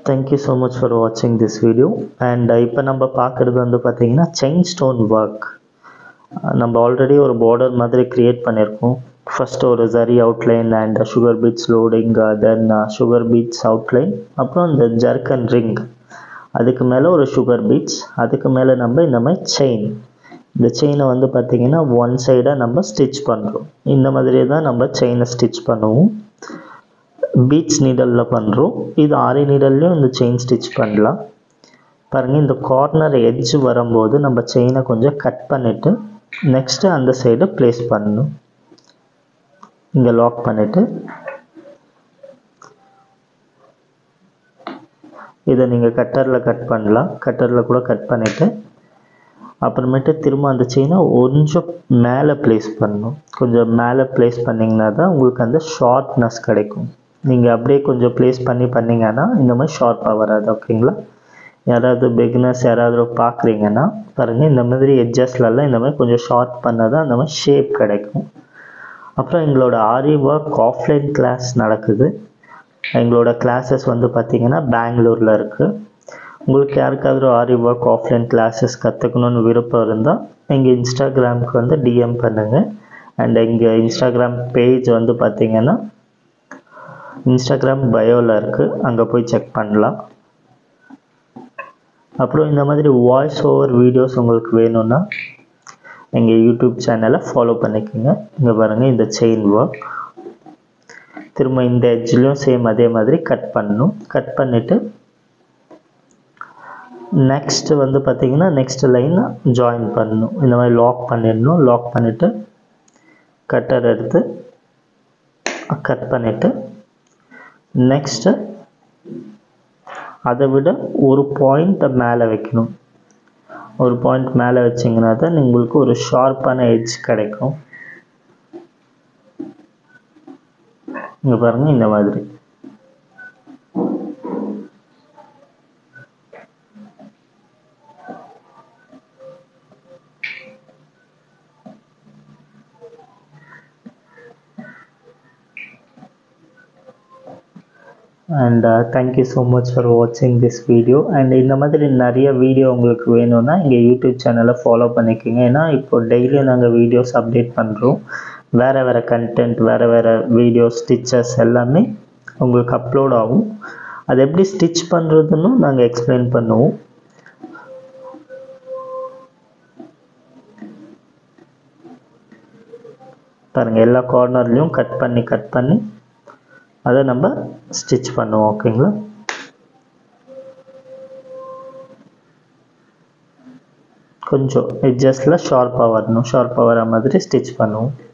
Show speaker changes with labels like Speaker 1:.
Speaker 1: thank you so much for வாட்சிங் this video and இப்போ நம்ம பார்க்குறது வந்து பார்த்தீங்கன்னா செயின் ஸ்டோன் ஒர்க் நம்ம ஆல்ரெடி ஒரு பார்டர் மாதிரி க்ரியேட் பண்ணியிருக்கோம் ஃபர்ஸ்ட் ஒரு சரி outline and sugar beads loading then sugar beads outline அப்புறம் இந்த ஜர்க்கன் ரிங் அதுக்கு மேலே ஒரு சுகர் பீட்ஸ் அதுக்கு மேலே நம்ம இந்த மாதிரி செயின் இந்த செயினை வந்து பார்த்திங்கன்னா ஒன் சைடாக நம்ம ஸ்டிச் பண்ணுறோம் இந்த மாதிரி தான் நம்ம செயினை ஸ்டிச் பண்ணுவோம் பீட்ஸ் நீடலில் பண்ணுறோம் இது ஆரி நீடல்லையும் இந்த செயின் ஸ்டிச் பண்ணலாம் பாருங்கள் இந்த கார்னர் எட்ஜ் வரும்போது நம்ம செயினை கொஞ்சம் கட் பண்ணிவிட்டு நெக்ஸ்ட்டு அந்த சைடு ப்ளேஸ் பண்ணணும் இங்கே லாக் பண்ணிவிட்டு இதை நீங்கள் கட்டரில் கட் பண்ணலாம் கட்டரில் கூட கட் பண்ணிவிட்டு அப்புறமேட்டு திரும்ப அந்த செயினை கொஞ்சம் மேலே ப்ளேஸ் பண்ணணும் கொஞ்சம் மேலே ப்ளேஸ் பண்ணிங்கன்னா தான் உங்களுக்கு அந்த ஷார்ப்னஸ் கிடைக்கும் நீங்கள் அப்படியே கொஞ்சம் ப்ளேஸ் பண்ணி பண்ணிங்கன்னா இந்த மாதிரி ஷார்ப்பாக வராது ஓகேங்களா யாராவது பிகினர்ஸ் யாராவது பார்க்குறீங்கன்னா பாருங்கள் இந்த மாதிரி எட்ஜஸ்லலாம் இந்த மாதிரி கொஞ்சம் ஷார்ப் பண்ணால் தான் அந்த மாதிரி ஷேப் கிடைக்கும் அப்புறம் எங்களோட ஆரி ஒர்க் ஆஃப்லைன் கிளாஸ் நடக்குது எங்களோட கிளாஸஸ் வந்து பார்த்திங்கன்னா பெங்களூரில் இருக்குது உங்களுக்கு யாருக்காவது ஆரி ஒர்க் ஆஃப்லைன் கிளாஸஸ் கற்றுக்கணுன்னு விருப்பம் இருந்தால் எங்கள் இன்ஸ்டாகிராமுக்கு வந்து டிஎம் பண்ணுங்கள் அண்ட் எங்கள் இன்ஸ்டாகிராம் பேஜ் வந்து பார்த்திங்கன்னா இன்ஸ்டாகிராம் பயோவில் இருக்குது அங்கே போய் செக் பண்ணலாம் அப்புறம் இந்த மாதிரி வாய்ஸ் ஓவர் வீடியோஸ் உங்களுக்கு வேணும்னா எங்கள் யூடியூப் சேனலை ஃபாலோ பண்ணிக்கோங்க இங்கே பாருங்கள் இந்த செயின் ஒர்க் திரும்ப இந்த எட்ஜ்லேயும் சேம் அதே மாதிரி கட் பண்ணணும் கட் பண்ணிவிட்டு நெக்ஸ்ட்டு வந்து பார்த்திங்கன்னா நெக்ஸ்ட் லைனை ஜாயின் பண்ணணும் இந்த மாதிரி லாக் பண்ணிடணும் லாக் பண்ணிவிட்டு கட்டர் எடுத்து கட் பண்ணிவிட்டு நெக்ஸ்ட்டு அதை விட ஒரு பாயிண்ட்டை மேலே வைக்கணும் ஒரு பாயிண்ட் மேலே வச்சிங்கன்னா தான் உங்களுக்கு ஒரு ஷார்ப்பான எட்ஜ் கிடைக்கும் இங்கே பாருங்கள் இந்த மாதிரி and thank you so much for வாட்சிங் திஸ் வீடியோ அண்ட் இந்த மாதிரி நிறைய வீடியோ உங்களுக்கு வேணும்னா எங்கள் யூடியூப் சேனலை ஃபாலோ பண்ணிக்கோங்க ஏன்னா இப்போ டெய்லியும் நாங்கள் வீடியோஸ் அப்டேட் பண்ணுறோம் வேறு வேறு கண்டென்ட் வேறு வேறு வீடியோ ஸ்டிச்சஸ் எல்லாமே உங்களுக்கு அப்லோட் ஆகும் அது எப்படி ஸ்டிச் பண்ணுறதுன்னு நாங்கள் எக்ஸ்பிளைன் பண்ணுவோம் பாருங்கள் எல்லா கார்னர்லேயும் கட் பண்ணி கட் பண்ணி அதை நம்ம ஸ்டிச் பண்ணுவோம் ஓகேங்களா கொஞ்சம் எட்ஜஸில் ஷார்ப்பாக வரணும் ஷார்ப்பாக வர மாதிரி ஸ்டிச் பண்ணுவோம்